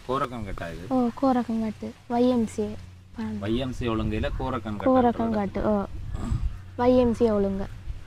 கோரக்கங்கட்டா இது ஓ கோரக்கங்காட்டு வைஎம்சிஏ வைஎம்சி ஒழுங்கையில கோரக்கங்கட்டா கோரக்கங்காட்டு ஓ வைஎம்சிஏ ஒழுங்க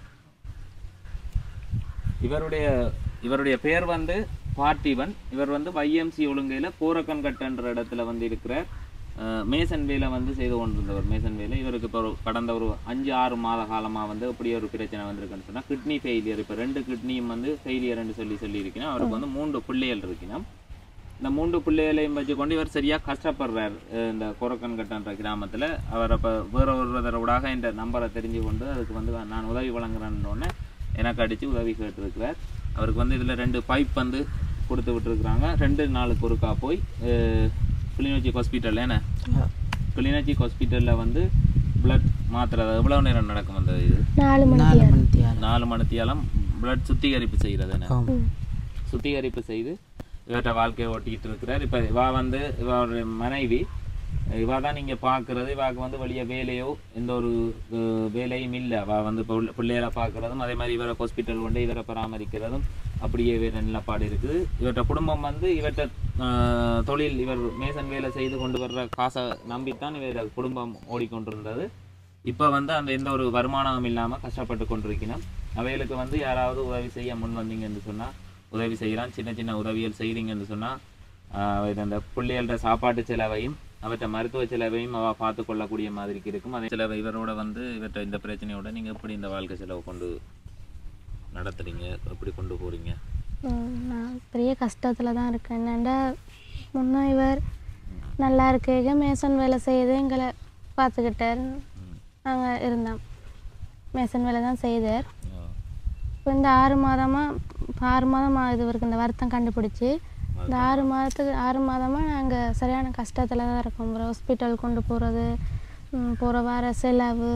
இவருடைய இவருடைய பெயர் வந்து பார்த்திபன் இவர் வந்து வைஎம்சி ஒழுங்கையில கோரக்கன்கட்டுன்ற இடத்துல வந்து இருக்கிறார் அஹ், மேசன் வேலை வந்து செய்து கொண்டிருந்தவர் மேசன் வேலை இவருக்கு இப்போ ஒரு கடந்த ஒரு அஞ்சு ஆறு மாத காலமா வந்து இப்படி ஒரு பிரச்சனை வந்திருக்குன்னு சொன்னா கிட்னி ஃபெயிலியர் இப்போ ரெண்டு கிட்னியும் வந்து ஃபெயிலியர்னு சொல்லி சொல்லி இருக்கணும் அவருக்கு வந்து மூன்று பிள்ளைகள் இருக்கணும் இந்த மூன்று பிள்ளைகளையும் வச்சுக்கொண்டு இவர் சரியா கஷ்டப்படுறார் அஹ் இந்த கோரக்கன்கட்டன்ற கிராமத்துல அவர் அப்ப வேற ஒருவரோடாக இந்த நம்பரை தெரிஞ்சு கொண்டு அதுக்கு வந்து நான் உதவி வழங்குறேன்னு உடனே எனக்கு அடிச்சு உதவி கேட்டிருக்கிறார் அவருக்கு வந்து இதுல ரெண்டு பைப் வந்து கொடுத்து விட்டுருக்குறாங்க ரெண்டு நாளுக்கு ஒருக்கா போய் அஹ், கிளிநொச்சி ஹாஸ்பிட்டல் என்ன கிளிநொச்சி ஹாஸ்பிட்டல்ல வந்து பிளட் மாத்துறது எவ்வளவு நேரம் நடக்கும் அந்த இது நாலு மணிக்கு நாலு மணித்தியாலம் நாலு மணித்தியாலம் பிளட் சுத்திகரிப்பு செய்கிறது என்ன ஆமாம் சுத்திகரிப்பு செய்து இவர்கிட்ட வாழ்க்கையை ஓட்டிக்கிட்டு இருக்கிறார் இப்போ இவா வந்து இவருடைய மனைவி இவா தான் நீங்கள் பார்க்குறது இவாக்கு வந்து வெளியே வேலையோ எந்த ஒரு அஹ், வேலையும் இல்லை அவள் வந்து இப்போ உள்ள- பிள்ளைகளை பார்க்குறதும் அதே மாதிரி இவரை ஹாஸ்பிட்டல் கொண்டு இவரை பராமரிக்கிறதும் அப்படியே வேறு நிலப்பாடு இருக்குது இவர்கிட்ட குடும்பம் வந்து இவர்கிட்ட அஹ், தொழில் இவர் மேசன் வேலை செய்து கொண்டு வர்ற காசை நம்பித்தான் இவர் குடும்பம் ஓடிக்கொண்டிருந்தது இப்போ வந்து அந்த எந்த ஒரு வருமானமும் இல்லாமல் கஷ்டப்பட்டு கொண்டிருக்கணும் அவைகளுக்கு வந்து யாராவது உதவி செய்ய முன் வந்தீங்கன்னு சொன்னால் உதவி செய்யலாம் சின்ன சின்ன உதவிகள் செய்கிறீங்கன்னு சொன்னால் அந்த பிள்ளைகளோட சாப்பாட்டு செலவையும் அவற்றை மருத்துவ செலவையும் அவ பார்த்து கொள்ளக்கூடிய மாதிரி இருக்கும் அதே செலவை இவரோட வந்து இவற்றை இந்த பிரச்சனையோட நீங்கள் எப்படி இந்த வாழ்க்கை செலவு கொண்டு நடத்துறீங்க எப்படி கொண்டு போகிறீங்க ம், நான் பெரிய கஷ்டத்தில் தான் இருக்கேன் என்னண்டா முன்ன இவர் நல்லா இருக்க மேசன் வேலை செய்து எங்களை பார்த்துக்கிட்டார் நாங்கள் இருந்தோம் மேசன் வேலை தான் செய்தார் இப்போ இந்த ஆறு மாதமாக ஆறு மாதமாக இது இவருக்கு இந்த வருத்தம் கண்டுபிடிச்சி இந்த ஆறு மாதத்துக்கு ஆறு மாதமாக நாங்கள் சரியான கஷ்டத்தில் தான் இருக்கோம் ஒரு ஹாஸ்பிட்டல் கொண்டு போகிறது போகிற வர செலவு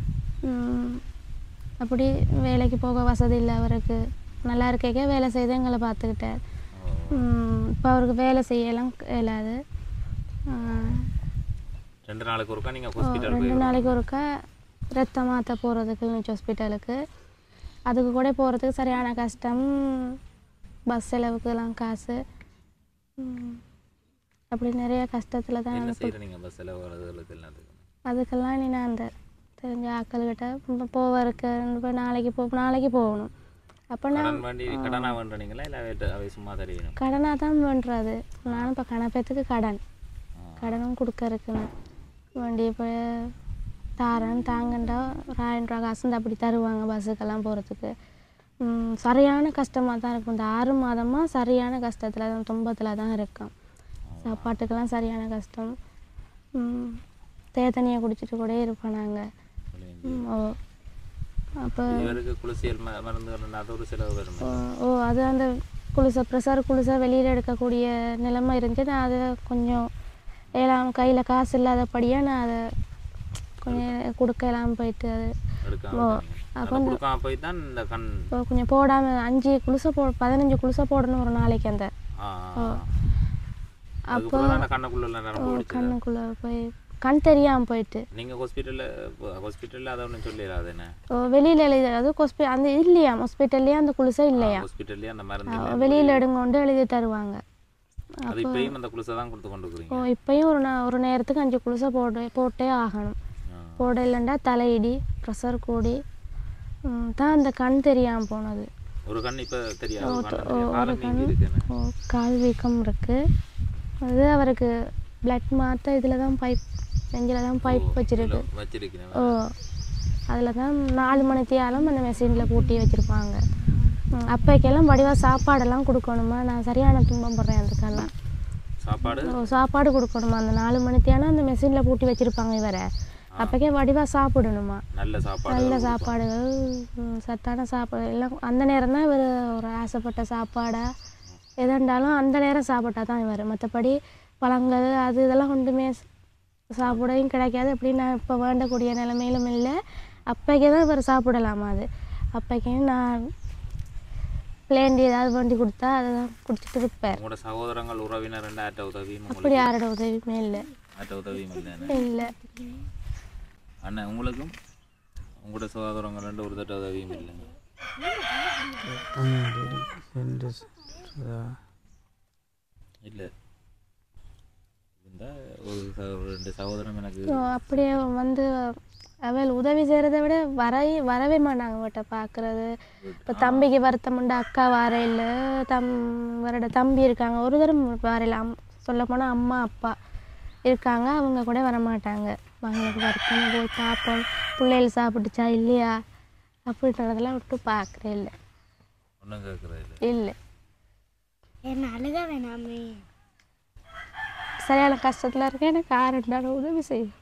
ம், அப்படி வேலைக்கு போக வசதி இல்லை அவருக்கு நல்லா இருக்க வேலை செய்து எங்களை பார்த்துக்கிட்டார் இப்போ அவருக்கு வேலை செய்யலாம் இயலாது ம், ரெண்டு நாளுக்கு ஒருக்கா நீங்கள் ஓ, ஹாஸ்பிட்டல் ரெண்டு போய் நாளைக்கு ஒருக்கா ரத்தம் மாற்ற போகிறதுக்கு கிளினிக் ஹாஸ்பிட்டலுக்கு அதுக்கு கூட போகிறதுக்கு சரியான கஷ்டம் பஸ் செலவுக்குலாம் காசு ம், அப்படி நிறைய கஷ்டத்தில் தான் என்ன நாங்கள் செய்கிற நீங்கள் பஸ் செலவு வரதுகளுக்கு எல்லாத்துக்கும் அதுக்கெல்லாம் நீ நான் அந்த தெரிஞ்ச ஆக்கள்கிட்ட இப்போ போவருக்கு இப்போ நாளைக்கு போ நாளைக்கு போகணும் அப்போ நான் கடன் வேண்டி கடனா வேண்டுறீங்களா இல்லை அவை அவை சும்மா தருவீங்க கடனாக தான் பண்ணுறது நானும் இப்போ கணப்பேத்துக்கு கடன் கடனும் கொடுக்க இருக்குன்னு வண்டி இப்போ தாரன் தாங்கண்டா ஒரு ஆயிரம் ரூபா காசு இந்த அப்படி தருவாங்க பஸ்ஸுக்கெல்லாம் போகிறதுக்கு சரியான கஷ்டமாக தான் இருக்கும் இந்த ஆறு மாதமாக சரியான கஷ்டத்தில் தான் துன்பத்தில் தான் இருக்கோம் சாப்பாட்டுக்கெல்லாம் சரியான கஷ்டம் ம், தேத்தண்ணியை குடிச்சிட்டு கூட இருப்போம் நாங்கள் ஓ அப்போ இவருக்கு குளிசியல் ம- மருந்துகள் அது ஒரு செலவு வரும் ஓ ஓ, அது அந்த குளிசை ப்ரெஷர் குளிசை வெளியில் எடுக்கக்கூடிய நிலைமை இருந்துச்சு நான் அதை கொஞ்சம் எல்லாம் கையில் காசு இல்லாதபடியாக நான் அதை கொஞ்சம் கொடுக்க இல்லாமல் போயிட்டு அது எடுக்காம ஓ, இருக்கீங்க. அப்போ அதை கொடுக்காம போய் தான் இந்த கண் இப்போ கொஞ்சம் போடாமல் அஞ்சு குளிசை போ பதினஞ்சு குளிசை போடணும் ஒரு நாளைக்கு அந்த ஆ, ஆ, ஆ. அதுக்கப்புறம் தான் கண்ணுக்குள்ள உள்ள நரம்பு வெடிச்சது. கண்ணுக்குள்ளே போய் கண் தெரியாமல் போயிட்டு நீங்க ஹாஸ்பிட்டல்ல ஹாஸ்பிட்டல்ல அதை ஒன்றும் சொல்லிடாது என்ன வெளியில் எழுதி அது ஹாஸ்பி அந்த இல்லையா ஹாஸ்பிட்டல்லையே அந்த குளிசை இல்லையா ஹாஸ்பிட்டல்லே அந்த மருந்து இல்ல. வெளியில் எடுங்கொண்டு எழுதி தருவாங்க அது இப்பயும் அந்த குளிசை தான் கொடுத்து கொண்டு ஓ இருக்கிறீங்க இப்பயும் ஒரு நா- ஒரு நேரத்துக்கு அஞ்சு குளிசை போட்டு போட்டே ஆகணும் ஆ. போட இல்லைண்டா தலையிடி ப்ரெஷர் கூடி ம், தான் அந்த கண் தெரியாமல் போனது ஒரு கண் இப்ப தெரியாது ஒரு கண்ணு ஓ, தெரியாது. ஒரு காலம் கண் நீங்கி இருக்கு என்ன? ஓ, கால் வீக்கம் இருக்கு அது அவருக்கு பிளட் மாற்ற இதில் தான் பைப் நெஞ்சில் தான் பைப் வச்சிருக்கு இதுல வச்சிருக்கிறேன் ஓ அதில் தான் நாலு மணித்தியாலும் அந்த மெஷினில் பூட்டி வச்சுருப்பாங்க அப்போக்கெல்லாம் வடிவாக சாப்பாடெல்லாம் கொடுக்கணுமா நான் சரியான துன்பம் படுறேன் அதுக்கெல்லாம் சாப்பாடு ஓ, சாப்பாடு கொடுக்கணுமா அந்த நாலு மணித்தியானா அந்த மெஷினில் பூட்டி வச்சுருப்பாங்க இவரை அப்போக்கே வடிவாக சாப்பிடணுமா நல்ல சாப்பாடு நல்ல சாப்பாடுகள் ம், சத்தான சாப்பாடு எல்லாம் அந்த நேரம் தான் இவர் ஒரு ஆசைப்பட்ட சாப்பாடா எதுண்டாலும் அந்த நேரம் சாப்பிட்டா தான் இவர் மற்றபடி பழங்கள் அது இதெல்லாம் ஒன்றுமே ச- சாப்பிடவும் கிடைக்காது அப்படின்னு நான் இப்போ வேண்டக்கூடிய நிலைமையிலும் இல்லை அப்போக்கே தான் இவர் சாப்பிடலாமா அது அப்போக்கே நான் பிளேண்டி ஏதாவது வேண்டி கொடுத்தா அதை தான் குடிச்சிட்டு இருப்பார் உங்களோட சகோதரங்கள் உறவினர் ரெண்டு ஆட்ட உதவியும் அப்படி உங்களுக்கு யாரோட உதவியுமே இல்லை ஆட்ட உதவியும் இல்லை இல்லை அண்ணன் உங்களுக்கும் உங்களோட சகோதரங்கள் ரெண்டு ஒரு தட்ட உதவியும் இல்லைங்க அங்கே ரெண்டு சுதா இல்லை ஒரு ச- ஒரு ரெண்டு சகோதரம் எனக்கு ஓ, அப்படியே வந்து அவள் உதவி செய்கிறத விட வர வரவே மாட்டாங்க அவட்ட பார்க்குறது இப்போ தம்பிக்கு வருத்தம் உண்டு அக்கா வரையில் தம் அவரோட தம்பி இருக்காங்க ஒரு தரம் வரையில் அம் சொல்ல போனால் அம்மா அப்பா இருக்காங்க அவங்க கூட வர மாட்டாங்க மகளுக்கு வருத்தம் போய் பார்ப்போம் பிள்ளைகள் சாப்பிட்டுச்சா இல்லையா அப்படின்றதெல்லாம் விட்டு பார்க்குறே இல்லை ஒன்றும் கேட்குறது இல்லை இல்லை என்ன அழுக வேணாமே சரியான கஷ்டத்தில் இருக்கேன் எனக்கு ஆறுண்டாலும் உதவி செய்யும்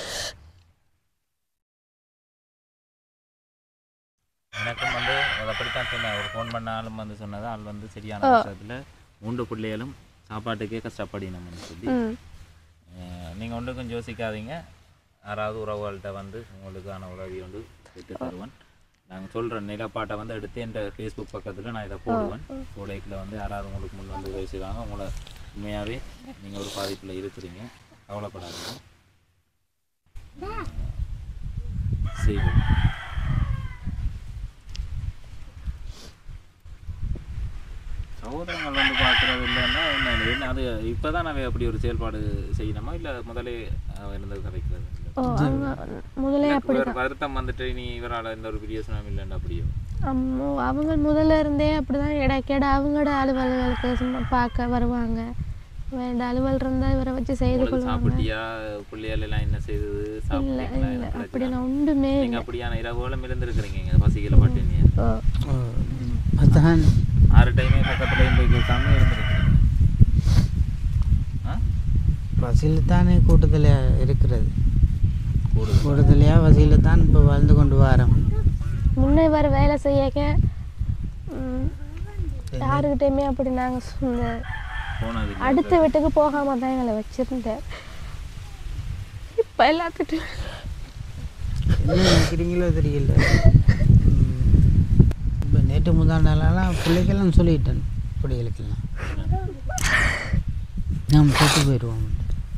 எனக்கும் வந்து அது அப்படித்தான் சொன்னேன் ஒரு ஃபோன் பண்ணாலும் வந்து சொன்னது ஆள் வந்து சரியான கஷ்டத்தில் மூன்று பிள்ளைகளும் சாப்பாட்டுக்கே கஷ்டப்படினோம்னு சொல்லி ம் நீங்கள் ஒன்றுக்கும் யோசிக்காதீங்க யாராவது உறவுகள்கிட்ட வந்து உங்களுக்கான உதவி ஒன்று விட்டு தருவேன் நாங்கள் சொல்கிற நிலப்பாட்டை வந்து எடுத்து என் ஃபேஸ்புக் பக்கத்தில் நான் இதை போடுவேன் போடைக்கில் வந்து யாராவது உங்களுக்கு முன் வந்து உதவி செய்வாங்க உங்களை உண்மையாகவே நீங்கள் ஒரு பாதிப்பில் இருக்கிறீங்க கவலைப்படாதீங்க செய்வோம் சகோதரங்கள் வந்து பார்க்குறது இல்லைன்னா என்ன என்ன அது இப்போ தான் நான் அப்படி ஒரு செயல்பாடு செய்யணுமா இல்லை முதலே அஹ், இருந்தது கதைக்கிறது ஓ அவங்க முதலே அப்படி ஒரு வருத்தம் வந்துட்டு நீ இவரால் எந்த ஒரு பிரியோசனம் இல்லைன்னு அப்படியோ அம்மோ அவங்க முதல்ல இருந்தே அப்படிதான் இடைக்கேட அவங்களோட அலுவல்களுக்கு சும்மா பார்க்க வருவாங்க வேண்ட அலுவல் இருந்தால் இவரை வச்சு செய்து உங்களுக்கு கொள்வாங்க சாப்பிட்டியா பிள்ளைகள் எல்லாம் என்ன செய்தது இல்லை சாப்பிட்டீங்களா இல்லை என்ன அப்படி பிரச்சனை? நான் ஒன்றுமே நீங்க அப்படியான இரவுகளும் இருந்திருக்கிறீங்க இங்க பசிக்கல பட்டினியா ஓ அதான் ஆறு டைமே பக்கத்துலேயும் போய் கேட்காம இருந்திருக்கிறீங்க ஆ பசியில் தானே கூட்டத்தில் இருக்கிறது கூடுதல் கூட்டத்திலையா வசியில் தான் இப்போ வாழ்ந்து கொண்டு வரோம் முன்னே இவர் வேலை செய்யக்க ம், யாருக்கிட்டையுமே அப்படி நாங்கள் இந்த போனது இல்லை. அடுத்த வீட்டுக்கு போகாம தான் எங்களை வச்சிருந்தேன் இப்போ எல்லாத்துட்டும் என்ன நினைக்கிறீங்களோ தெரியல இப்போ நேற்று முதல் நாளெல்லாம் பிள்ளைக்கெல்லாம் சொல்லிட்டேன் பிள்ளைகளுக்கெல்லாம் நாம் செத்து போயிடுவோம்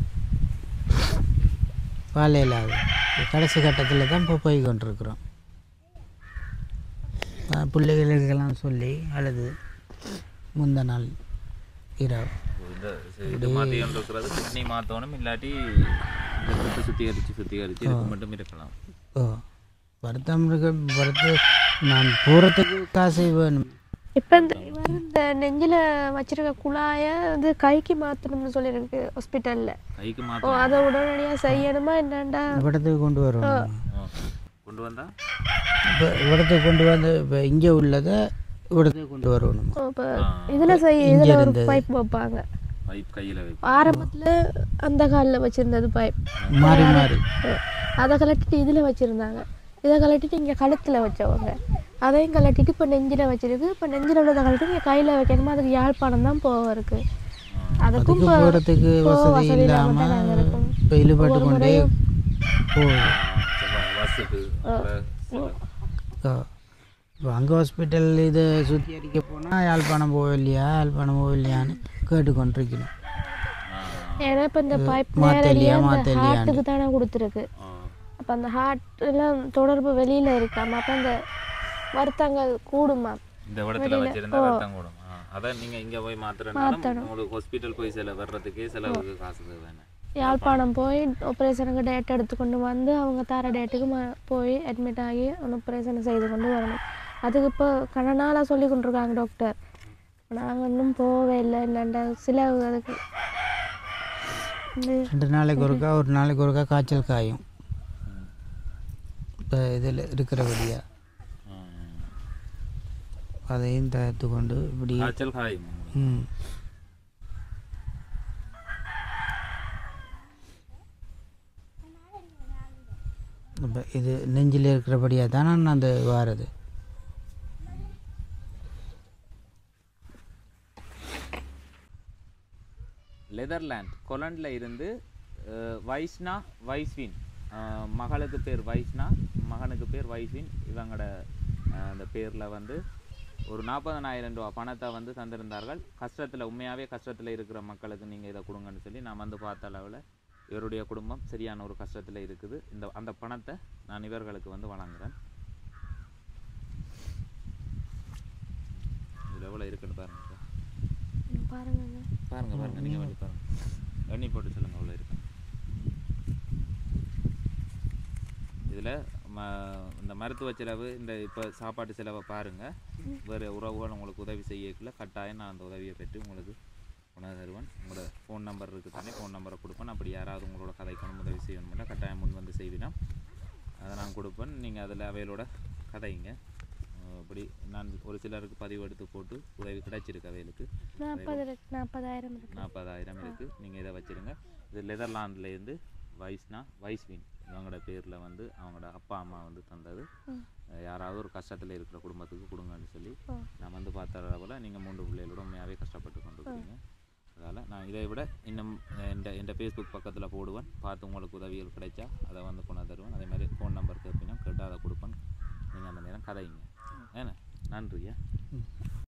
வாழை இல்லாது கடைசி கட்டத்தில் தான் இப்போ போய் கொண்டிருக்கிறோம் நான் பிள்ளைகளுக்கெல்லாம் சொல்லி அழுது முந்த நாள் இரவு இந்த இது மாற்றி இருக்கிறது கிட்னி மாற்றணும் இல்லாட்டி ரத்தத்தை சுத்திகரித்து சுத்திகரித்து இதுக்கு மட்டும் இருக்கலாம் ஓ வருத்தம் இருக்கு வருத்து நான் போகிறதுக்கு காசு வேணும் இப்போ இந்த இவர் இந்த நெஞ்சில் வச்சிருக்க குழாயை வந்து கைக்கு மாற்றணும்னு சொல்லியிருக்கு ஹாஸ்பிட்டலில் கைக்கு ஓ மாற்றணும் அதை உடனடியாக செய்யணுமா என்னண்டா இவ்விடத்துக்கு கொண்டு வருவோம் கொண்டு வந்தா இப்போ இவ்விடத்துக்கு கொண்டு வந்து இப்போ இங்கே உள்ளதை இவ்விடத்துக்கு கொண்டு வரணும் இப்போ இதில் செய் இதில் ஒரு இருந்தது. பைப் வைப்பாங்க பைப் கையில் வைப்போம் ஆரம்பத்தில் அந்த காலில் வச்சுருந்தது பைப் மாறி மாறி அதை கலட்டிட்டு இதில் வச்சுருந்தாங்க இதை கலட்டிட்டு இங்கே கழுத்தில் வச்சவங்க அதையும் கலட்டிட்டு இப்போ நெஞ்சில் வச்சிருக்கு இப்போ நெஞ்சில் உள்ளதை கலட்டி இங்கே கையில் வைக்கணுமா அதுக்கு யாழ்ப்பாணம் தான் போக இருக்கு அதுக்கும் அதுக்கு இப்போ போகிறதுக்கு போக வசதி வசதி இல்லாமல் தான் நாங்கள் இல்லாமல் இருக்கோம் இப்போ இழுபட்டு ஒவ்வொரு கொண்டே முறையும் போகுது பஸ்ஸுக்கு இப்போ அங்கே ஹாஸ்பிட்டல் இதை சுற்றி அடிக்க போனால் யாழ்ப்பாணம் போகலையா யாழ்ப்பாணம் போகலையான்னு கேட்டுக்கொண்டிருக்கணும் ஏன்னா இப்போ இந்த பைப் மாத்தலையா, நேரடியாக அந்த மாத்தலையான்னு. ஹார்ட்டுக்கு தானே கொடுத்துருக்கு அப்போ அந்த ஹார்ட் எல்லாம் தொடர்பு வெளியில் இருக்காம அப்போ அந்த வருத்தங்கள் கூடுமா இந்த இடத்துல வச்சிருந்தா ரத்தம் கூடும் ஆ, அதான் நீங்க இங்க போய் மாத்திரனாலும் உங்களுக்கு ஹாஸ்பிட்டல் போய் செலவு வர்றதுக்கே செலவுக்கு காசு தேவைன்னு யாழ்ப்பாணம் போய் ஆப்ரேஷனுக்கு டேட் எடுத்துக்கொண்டு வந்து அவங்க தர டேட்டுக்கு ம போய் அட்மிட் ஆகி அந்த ஆப்ரேஷனை செய்து கொண்டு வரணும் அதுக்கு இப்போ கன நாளாக சொல்லி கொண்டிருக்காங்க டாக்டர் நாங்கள் இன்னும் போகவே இல்லை என்னண்ட சில அதுக்கு இந்த ரெண்டு நாளைக்கு ஒருக்கா ஒரு நாளைக்கு ஒருக்கா காய்ச்சல் காயும் இப்போ இதில் இருக்கிறபடியா அதையும் தயாரித்து கொண்டு இப்படி காய்ச்சல் காயும் ம் இப்போ இது நெஞ்சில் இருக்கிறபடியாக தான் நான் அந்த வாரது லெதர்லேண்ட் கொலண்டில் இருந்து அஹ், வைஷ்ணா வைஸ்வின் அஹ், மகளுக்கு பேர் வைஷ்ணா மகனுக்கு பேர் வைஸ்வின் இவங்களோட அஹ், அந்த பேரில் வந்து ஒரு நாற்பதனாயிரம் ரூபா பணத்தை வந்து தந்திருந்தார்கள் கஷ்டத்தில் உண்மையாகவே கஷ்டத்தில் இருக்கிற மக்களுக்கு நீங்கள் இதை கொடுங்கன்னு சொல்லி நான் வந்து பார்த்த அளவில் இவருடைய குடும்பம் சரியான ஒரு கஷ்டத்தில் இருக்குது இந்த அந்த பணத்தை நான் இவர்களுக்கு வந்து வழங்குறேன் இதில் எவ்வளோ இருக்குன்னு பாருங்க பாருங்க பாருங்க பாருங்க நீங்கள் பண்ணி பாருங்க எண்ணி போட்டு சொல்லுங்க அவ்வளோ இருக்கு இதில் ம இந்த மருத்துவ செலவு இந்த இப்போ சாப்பாட்டு செலவை பாருங்கள் வேறு உறவுகள் உங்களுக்கு உதவி செய்யக்குள்ள கட்டாயம் நான் அந்த உதவியை பெற்று உங்களுக்கு உணவு தருவேன் உங்களோட ஃபோன் நம்பர் இருக்குது தானே ஃபோன் நம்பரை கொடுப்பேன் அப்படி யாராவது உங்களோட கதைக்கணும் உதவி செய்யணும்னா கட்டாயம் முன் வந்து செய்வினா அதை நான் கொடுப்பேன் நீங்கள் அதில் அவைகளோட கதைங்க அஹ் இப்படி நான் ஒரு சிலருக்கு பதிவு எடுத்து போட்டு உதவி கிடைச்சிருக்கு அவைகளுக்கு நாற்பது இருக்கு நாற்பதாயிரம் இருக்கு நாற்பதாயிரம் இருக்குது நீங்கள் இதை வச்சுருங்க இது நெதர்லாண்ட்லேருந்து வைஸ்னா வைஸ்வின் இவங்களோட பேரில் வந்து அவங்களோட அப்பா அம்மா வந்து தந்தது அஹ் யாராவது ஒரு கஷ்டத்தில் இருக்கிற குடும்பத்துக்கு கொடுங்கன்னு சொல்லி நான் வந்து பார்த்த அளவில் நீங்கள் மூன்று பிள்ளைகளோட உண்மையாகவே கஷ்டப்பட்டு கொண்டு இருக்கீங்க அதால் நான் இதை விட இன்னும் எந்த எந்த ஃபேஸ்புக் பக்கத்தில் போடுவேன் பார்த்து உங்களுக்கு உதவிகள் கிடைச்சா அதை வந்து கொண்டு தருவேன் அதே மாதிரி ஃபோன் நம்பர் கேட்பீங்கன்னா கேட்டால் அதை கொடுப்பேன் நீங்கள் அந்த நேரம் கதைங்க ஏன்னா நன்றியா